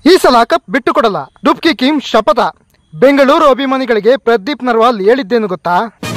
ಈ ಸಲ ಕಪ್ ಬಿಟ್ಟು ಕೊಡಲ್ಲ ಡುಬ್ಕಿ ಕಿಮ್ ಶಪಥ ಬೆಂಗಳೂರು ಅಭಿಮಾನಿಗಳಿಗೆ ಪ್ರದೀಪ್ ನರ್ವಾಲ್ ಹೇಳಿದ್ದೇನು ಗೊತ್ತಾ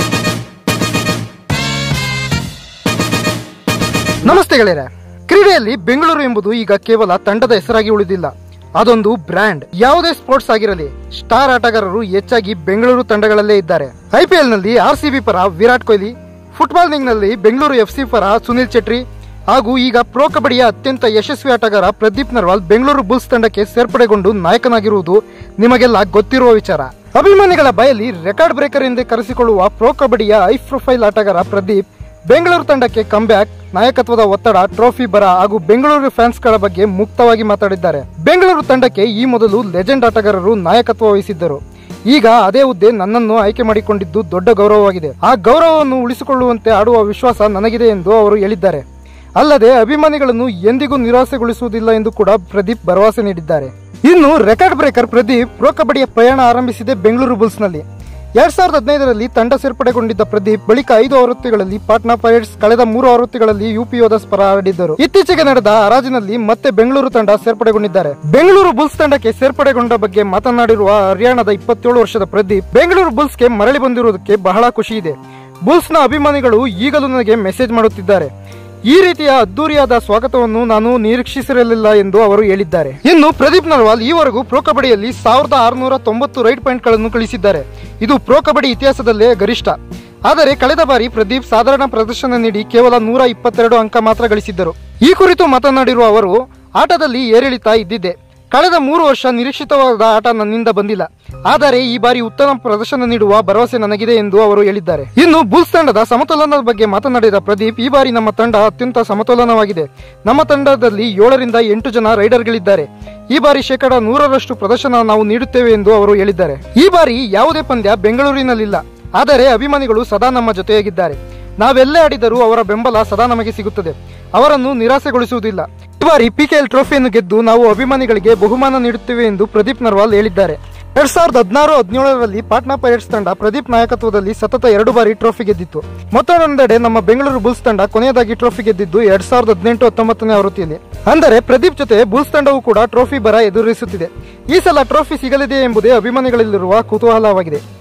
ನಮಸ್ತೆ ಗೆಳೆಯರೆ ಕ್ರೀಡೆಯಲ್ಲಿ ಬೆಂಗಳೂರು ಎಂಬುದು ಈಗ ಕೇವಲ ತಂಡದ ಹೆಸರಾಗಿ ಉಳಿದಿಲ್ಲ ಅದೊಂದು ಬ್ರ್ಯಾಂಡ್ ಯಾವುದೇ ಸ್ಪೋರ್ಟ್ಸ್ ಆಗಿರಲಿ ಸ್ಟಾರ್ ಆಟಗಾರರು ಹೆಚ್ಚಾಗಿ ಬೆಂಗಳೂರು ತಂಡಗಳಲ್ಲೇ ಇದ್ದಾರೆ ಐಪಿಎಲ್ ನಲ್ಲಿ ಆರ್ ಸಿ ಬಿ ಪರ ವಿರಾಟ್ ಕೊಹ್ಲಿ ಫುಟ್ಬಾಲ್ ನಲ್ಲಿ ಬೆಂಗಳೂರು ಎಫ್ ಸಿ ಪರ ಸುನಿಲ್ ಚೆಟ್ರಿ ಹಾಗೂ ಈಗ ಪ್ರೋ ಕಬಡ್ಡಿಯ ಅತ್ಯಂತ ಯಶಸ್ವಿ ಆಟಗಾರ ಪ್ರದೀಪ್ ನರ್ವಾಲ್ ಬೆಂಗಳೂರು ಬುಲ್ಸ್ ತಂಡಕ್ಕೆ ಸೇರ್ಪಡೆಗೊಂಡು ನಾಯಕನಾಗಿರುವುದು ನಿಮಗೆಲ್ಲ ಗೊತ್ತಿರುವ ವಿಚಾರ ಅಭಿಮಾನಿಗಳ ಬಾಯಲ್ಲಿ ರೆಕಾರ್ಡ್ ಬ್ರೇಕರ್ ಎಂದೇ ಕರೆಸಿಕೊಳ್ಳುವ ಪ್ರೋ ಕಬಡ್ಡಿಯ ಹೈ ಪ್ರೊಫೈಲ್ ಆಟಗಾರ ಪ್ರದೀಪ್ ಬೆಂಗಳೂರು ತಂಡಕ್ಕೆ ಕಂಬ್ಯಾಕ್ ನಾಯಕತ್ವದ ಒತ್ತಡ ಟ್ರೋಫಿ ಬರ ಹಾಗೂ ಬೆಂಗಳೂರು ಫ್ಯಾನ್ಸ್ಗಳ ಬಗ್ಗೆ ಮುಕ್ತವಾಗಿ ಮಾತಾಡಿದ್ದಾರೆ ಬೆಂಗಳೂರು ತಂಡಕ್ಕೆ ಈ ಮೊದಲು ಲೆಜೆಂಡ್ ಆಟಗಾರರು ನಾಯಕತ್ವ ವಹಿಸಿದ್ದರು ಈಗ ಅದೇ ಹುದ್ದೆ ನನ್ನನ್ನು ಆಯ್ಕೆ ಮಾಡಿಕೊಂಡಿದ್ದು ದೊಡ್ಡ ಗೌರವವಾಗಿದೆ ಆ ಗೌರವವನ್ನು ಉಳಿಸಿಕೊಳ್ಳುವಂತೆ ಆಡುವ ವಿಶ್ವಾಸ ನನಗಿದೆ ಎಂದು ಅವರು ಹೇಳಿದ್ದಾರೆ ಅಲ್ಲದೆ ಅಭಿಮಾನಿಗಳನ್ನು ಎಂದಿಗೂ ನಿರಾಸೆಗೊಳಿಸುವುದಿಲ್ಲ ಎಂದು ಕೂಡ ಪ್ರದೀಪ್ ಭರವಸೆ ನೀಡಿದ್ದಾರೆ ಇನ್ನು ರೆಕಾರ್ಡ್ ಬ್ರೇಕರ್ ಪ್ರದೀಪ್ ಪ್ರೋ ಕಬಡ್ಡಿಯ ಪ್ರಯಾಣ ಆರಂಭಿಸಿದೆ ಬೆಂಗಳೂರು ಬುಲ್ಸ್ನಲ್ಲಿ ಎರಡ್ ಸಾವಿರದ ಹದಿನೈದರಲ್ಲಿ ತಂಡ ಸೇರ್ಪಡೆಗೊಂಡಿದ್ದ ಪ್ರದೀಪ್ ಬಳಿಕ ಐದು ಆವೃತ್ತಿಗಳಲ್ಲಿ ಪಾಟ್ನಾ ಪೈರೇಟ್ಸ್ ಕಳೆದ ಮೂರು ಆವೃತ್ತಿಗಳಲ್ಲಿ ಯುಪಿ ಯೋಧಸ್ ಪರ ಆಡಿದ್ದರು ಇತ್ತೀಚೆಗೆ ನಡೆದ ಹರಾಜಿನಲ್ಲಿ ಮತ್ತೆ ಬೆಂಗಳೂರು ತಂಡ ಸೇರ್ಪಡೆಗೊಂಡಿದ್ದಾರೆ ಬೆಂಗಳೂರು ಬುಲ್ಸ್ ತಂಡಕ್ಕೆ ಸೇರ್ಪಡೆಗೊಂಡ ಬಗ್ಗೆ ಮಾತನಾಡಿರುವ ಹರಿಯಾಣದ ಇಪ್ಪತ್ತೇಳು ವರ್ಷದ ಪ್ರದೀಪ್ ಬೆಂಗಳೂರು ಬುಲ್ಸ್ಗೆ ಮರಳಿ ಬಂದಿರುವುದಕ್ಕೆ ಬಹಳ ಖುಷಿ ಇದೆ ಬುಲ್ಸ್ನ ಅಭಿಮಾನಿಗಳು ಈಗಲೂ ನನಗೆ ಮೆಸೇಜ್ ಮಾಡುತ್ತಿದ್ದಾರೆ ಈ ರೀತಿಯ ಅದ್ದೂರಿಯಾದ ಸ್ವಾಗತವನ್ನು ನಾನು ನಿರೀಕ್ಷಿಸಿರಲಿಲ್ಲ ಎಂದು ಅವರು ಹೇಳಿದ್ದಾರೆ ಇನ್ನು ಪ್ರದೀಪ್ ನರ್ವಾಲ್ ಈವರೆಗೂ ಪ್ರೋ ಕಬಡ್ಡಿಯಲ್ಲಿ ಸಾವಿರದ ಆರುನೂರ ತೊಂಬತ್ತು ರೈಟ್ ಪಾಯಿಂಟ್ಗಳನ್ನು ಗಳಿಸಿದ್ದಾರೆ ಇದು ಪ್ರೋ ಕಬಡ್ಡಿ ಇತಿಹಾಸದಲ್ಲೇ ಗರಿಷ್ಠ ಆದರೆ ಕಳೆದ ಬಾರಿ ಪ್ರದೀಪ್ ಸಾಧಾರಣ ಪ್ರದರ್ಶನ ನೀಡಿ ಕೇವಲ ನೂರ ಇಪ್ಪತ್ತೆರಡು ಅಂಕ ಮಾತ್ರ ಗಳಿಸಿದ್ದರು ಈ ಕುರಿತು ಮಾತನಾಡಿರುವ ಅವರು ಆಟದಲ್ಲಿ ಏರಿಳಿತ ಇದ್ದಿದೆ ಕಳೆದ ಮೂರು ವರ್ಷ ನಿರೀಕ್ಷಿತವಾದ ಆಟ ನನ್ನಿಂದ ಬಂದಿಲ್ಲ ಆದರೆ ಈ ಬಾರಿ ಉತ್ತಮ ಪ್ರದರ್ಶನ ನೀಡುವ ಭರವಸೆ ನನಗಿದೆ ಎಂದು ಅವರು ಹೇಳಿದ್ದಾರೆ ಇನ್ನು ಬುಲ್ಸ್ ತಂಡದ ಸಮತೋಲನದ ಬಗ್ಗೆ ಮಾತನಾಡಿದ ಪ್ರದೀಪ್ ಈ ಬಾರಿ ನಮ್ಮ ತಂಡ ಅತ್ಯಂತ ಸಮತೋಲನವಾಗಿದೆ ನಮ್ಮ ತಂಡದಲ್ಲಿ ಏಳರಿಂದ ಎಂಟು ಜನ ರೈಡರ್ಗಳಿದ್ದಾರೆ ಈ ಬಾರಿ ಶೇಕಡ ನೂರರಷ್ಟು ಪ್ರದರ್ಶನ ನಾವು ನೀಡುತ್ತೇವೆ ಎಂದು ಅವರು ಹೇಳಿದ್ದಾರೆ ಈ ಬಾರಿ ಯಾವುದೇ ಪಂದ್ಯ ಬೆಂಗಳೂರಿನಲ್ಲಿಲ್ಲ ಆದರೆ ಅಭಿಮಾನಿಗಳು ಸದಾ ನಮ್ಮ ಜೊತೆಯಾಗಿದ್ದಾರೆ ನಾವೆಲ್ಲೇ ಆಡಿದರೂ ಅವರ ಬೆಂಬಲ ಸದಾ ನಮಗೆ ಸಿಗುತ್ತದೆ ಅವರನ್ನು ನಿರಾಸೆಗೊಳಿಸುವುದಿಲ್ಲ ಈ ಬಾರಿ ಪಿಕೆಎಲ್ ಟ್ರೋಫಿಯನ್ನು ಗೆದ್ದು ನಾವು ಅಭಿಮಾನಿಗಳಿಗೆ ಬಹುಮಾನ ನೀಡುತ್ತೇವೆ ಎಂದು ಪ್ರದೀಪ್ ನರ್ವಾಲ್ ಹೇಳಿದ್ದಾರೆ ಎರಡ್ ಸಾವಿರದ ಹದಿನಾರು ಹದಿನೇಳರಲ್ಲಿ ಪಾಟ್ನಾ ಪೈರೇಟ್ಸ್ ತಂಡ ಪ್ರದೀಪ್ ನಾಯಕತ್ವದಲ್ಲಿ ಸತತ ಎರಡು ಬಾರಿ ಟ್ರೋಫಿ ಗೆದ್ದಿತ್ತು ಮತ್ತೊಂದೆಡೆ ನಮ್ಮ ಬೆಂಗಳೂರು ಬುಲ್ಸ್ ತಂಡ ಕೊನೆಯದಾಗಿ ಟ್ರೋಫಿ ಗೆದ್ದಿದ್ದು ಎರಡ್ ಸಾವಿರದ ಹದಿನೆಂಟು ಹತ್ತೊಂಬತ್ತನೇ ಆವೃತ್ತಿಯಲ್ಲಿ ಅಂದರೆ ಪ್ರದೀಪ್ ಜೊತೆ ಬುಲ್ಸ್ ತಂಡವು ಕೂಡ ಟ್ರೋಫಿ ಬರ ಎದುರಿಸುತ್ತಿದೆ ಈ ಸಲ ಟ್ರೋಫಿ ಸಿಗಲಿದೆ ಎಂಬುದೇ ಅಭಿಮಾನಿಗಳಲ್ಲಿರುವ ಕುತೂಹಲವಾಗಿದೆ